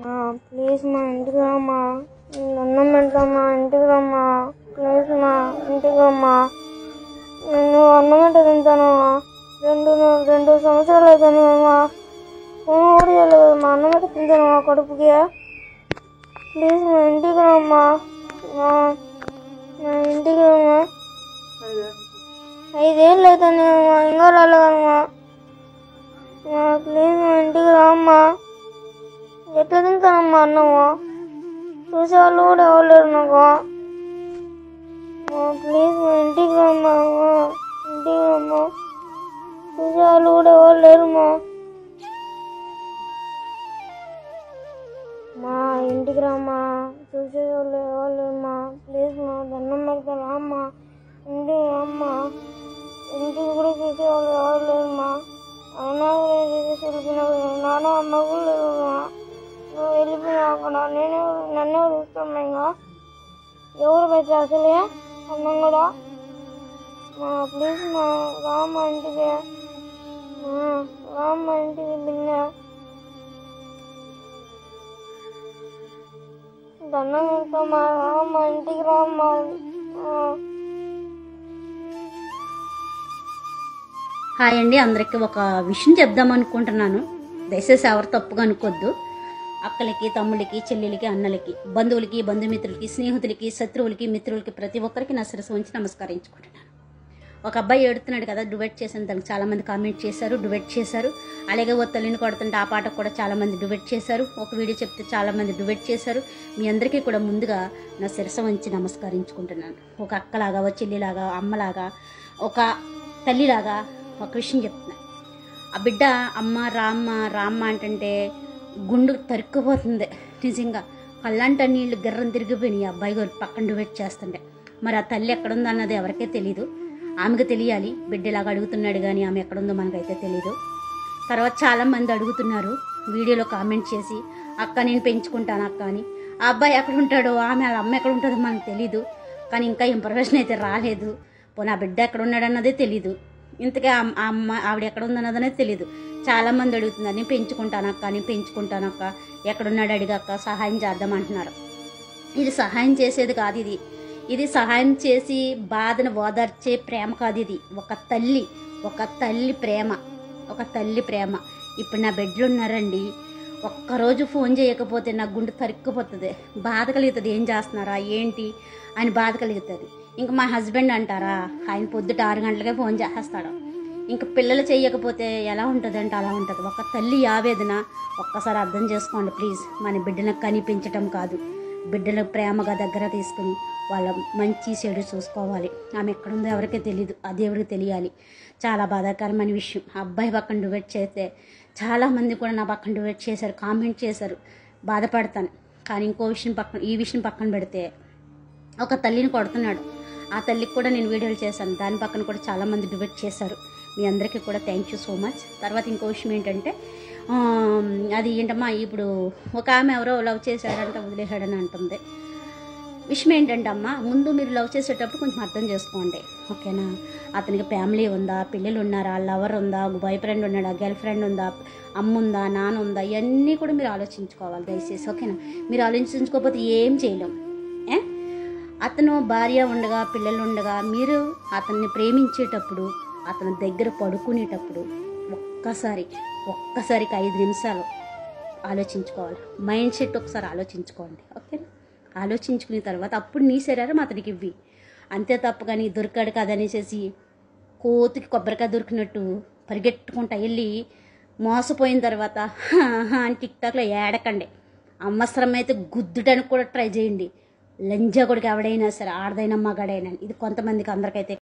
మా ప్లీజ్ మా ఇంటికి రామ్మా నేను అన్నం పెడతామా ఇంటికి రమ్మా ప్లీజ్ మా ఇంటికి రమ్మా నేను అన్నం ఎంత తింటానమ్మా రెండు రెండు సంవత్సరాలు అవుతాను అమ్మా ఫోన్ కూడా చేయలేదు మా అన్నం ఎంత తింటానమ్మా కడుపుకి ప్లీజ్ మా ఇంటికి రమ్మా మా మా ఇంటికి రమ్మా ఐదేళ్ళు అవుతాను అమ్మా ఇంకా రాలేదమ్మా మా ప్లీజ్ మా ఇంటికి రామ్మా ఎట్లా తింటానమ్మా అన్నము చూసే వాళ్ళు కూడా ఎవరు లేరు నాకు మా ప్లీజ్ మా ఇంటికి రమ్మా అమ్మా. ఇంటికి రమ్మా చూసే వాళ్ళు కూడా ఎవరు లేరు మా మా ఇంటికి రామ్మా చూసే వాళ్ళు ఎవరు లేరు మా ప్లీజ్ మా దండం పెడతా రామ్మా ఇంటికి రామ్మా ఇంటికి కూడా చూసే వాళ్ళు ఎవరు లేరు మా అయినా కూడా చూసేసి వెళ్ళిపోయినావు నాన్న అమ్మ కూడా లేరు మా నువ్వు వెళ్ళిపోయినావు అక్కడ నేనే నన్నే చూస్తున్నా ఇంకా ఎవరు పెట్టారు అసలే అన్నం కూడా మా ప్లీజ్ మా రామ్మ ఇంటికి మా రామ్మ ఇంటికి బిన్న దండం పెడతామా రామ్మ ఇంటికి రామ్మ ఆ. హాయ్ అండి అందరికీ ఒక విషయం చెప్దాం అనుకుంటున్నాను దయచేసి ఎవరు తప్పుగా అనుకోద్దు అక్కలకి తమ్ముళ్ళకి చెల్లెలకి అన్నలకి బంధువులకి బంధుమిత్రులకి స్నేహితులకి శత్రువులకి మిత్రులకి ప్రతి ఒక్కరికి నా శిరస్సు ఉంచి నమస్కరించుకుంటున్నాను ఒక అబ్బాయి ఏడుతున్నాడు కదా డువెట్ చేసిన దానికి చాలామంది కామెంట్ చేశారు డువెట్ చేశారు అలాగే ఓ తల్లిని కొడుతుంటే ఆ పాటకు కూడా చాలామంది డువెట్ చేశారు ఒక వీడియో చెప్తే చాలామంది డువెట్ చేశారు మీ అందరికీ కూడా ముందుగా నా శిరస్సు వంచి నమస్కరించుకుంటున్నాను ఒక అక్కలాగా ఒక చెల్లిలాగా అమ్మలాగా ఒక తల్లిలాగా ఒక విషయం చెప్తున్నా ఆ బిడ్డ అమ్మ రామ్మ రామ్మ అంటుంటే గుండు తరుక్కుపోతుంది నిజంగా కళ్ళంట నీళ్ళు గిర్రం తిరిగిపోయినాయి ఆ అబ్బాయి గారు పక్కన డువెట్ చేస్తుంటే మరి ఆ తల్లి ఎక్కడుందో అన్నది ఎవరికే తెలియదు ఆమెకు తెలియాలి బిడ్డలాగా అడుగుతున్నాడు కానీ ఆమె ఎక్కడుందో మనకైతే తెలియదు తర్వాత చాలా మంది అడుగుతున్నారు వీడియోలో కామెంట్ చేసి అక్క నేను పెంచుకుంటాను అక్క అని ఆ అబ్బాయి ఎక్కడ ఉంటాడో ఆమె వాళ్ళ అమ్మ ఎక్కడ ఉంటుందో మనకు తెలీదు కానీ ఇంకా ఇన్ఫర్మేషన్ అయితే రాలేదు పోనీ ఆ బిడ్డ ఎక్కడ ఉన్నాడు అన్నదే తెలీదు ఇంతకీ ఆ ఆ అమ్మ ఆవిడ ఎక్కడ ఉందన్నదనేది తెలీదు చాలా మంది అడుగుతున్నారు నేను పెంచుకుంటాను అక్క నేను పెంచుకుంటాను అక్క ఎక్కడున్నాడు అడిగాక సహాయం చేద్దాం అంటున్నారు ఇది సహాయం చేసేది కాదు ఇది ఇది సహాయం చేసి బాధను ఓదార్చే ప్రేమ కాదు ఇది ఒక తల్లి ఒక తల్లి ప్రేమ ఒక తల్లి ప్రేమ ఇప్పుడు నా బెడ్లు ఉన్నారండి ఒక్కరోజు ఫోన్ చేయకపోతే నా గుండె తరుక్కుపోతుంది బాధ కలుగుతుంది ఏం చేస్తున్నారా ఏంటి అని బాధ కలుగుతుంది ఇంకా మా హస్బెండ్ అంటారా ఆయన పొద్దుట ఆరు గంటలకే ఫోన్ చేస్తాడు ఇంకా పిల్లలు చేయకపోతే ఎలా ఉంటుంది అంటే అలా ఉంటుంది ఒక తల్లి ఆవేదన ఒక్కసారి అర్థం చేసుకోండి ప్లీజ్ మన బిడ్డను కనిపించటం కాదు బిడ్డలు ప్రేమగా దగ్గర తీసుకుని వాళ్ళ మంచి చెడు చూసుకోవాలి ఆమె ఎక్కడుందో ఎవరికీ తెలియదు ఆ దేవుడికి తెలియాలి చాలా బాధాకరమైన విషయం ఆ అబ్బాయి పక్కన డివైడ్ చేస్తే చాలామంది కూడా నా పక్కన డివైడ్ చేశారు కామెంట్ చేశారు బాధపడతాను కానీ ఇంకో విషయం పక్కన ఈ విషయం పక్కన పెడితే ఒక తల్లిని కొడుతున్నాడు ఆ తల్లికి కూడా నేను వీడియోలు చేశాను దాని పక్కన కూడా చాలామంది డిబేట్ చేశారు మీ అందరికీ కూడా థ్యాంక్ యూ సో మచ్ తర్వాత ఇంకో విషయం ఏంటంటే ఆ, అది ఏంటమ్మా ఇప్పుడు ఒక ఆమె ఎవరో లవ్ చేశాడంట వదిలేశాడని అంటుంది విషయం ఏంటంటే అమ్మ ముందు మీరు లవ్ చేసేటప్పుడు కొంచెం అర్థం చేసుకోండి ఓకేనా అతనికి ఫ్యామిలీ ఉందా పిల్లలు ఉన్నారా లవర్ ఉందా బాయ్ ఫ్రెండ్ ఉన్నాడా గర్ల్ ఫ్రెండ్ ఉందా అమ్మ ఉందా నాన్న ఉందా ఇవన్నీ కూడా మీరు ఆలోచించుకోవాలి దయచేసి ఓకేనా మీరు ఆలోచించుకోకపోతే ఏం చేయలేం ఏ అతను భార్య ఉండగా పిల్లలు ఉండగా మీరు అతన్ని ప్రేమించేటప్పుడు అతని దగ్గర పడుకునేటప్పుడు ఒక్కసారి ఒక్కసారికి ఐదు నిమిషాలు ఆలోచించుకోవాలి మైండ్ సెట్ ఒకసారి ఆలోచించుకోండి ఓకేనా ఆలోచించుకున్న తర్వాత అప్పుడు నీ శరీరం అతనికి ఇవ్వి అంతే తప్ప కానీ దొరికాడు కదనేసేసి కోతికి కొబ్బరికాయ దొరికినట్టు పరిగెట్టుకుంటా వెళ్ళి మోసపోయిన తర్వాత "హా, హా" అని టిక్టాక్లో ఏడకండి అవసరమైతే గుద్దుటానికి కూడా ట్రై చేయండి లంజా కొడుకు ఎవడైనా సరే ఆడదైనా మగాడైనా ఇది కొంతమందికి అందరికైతే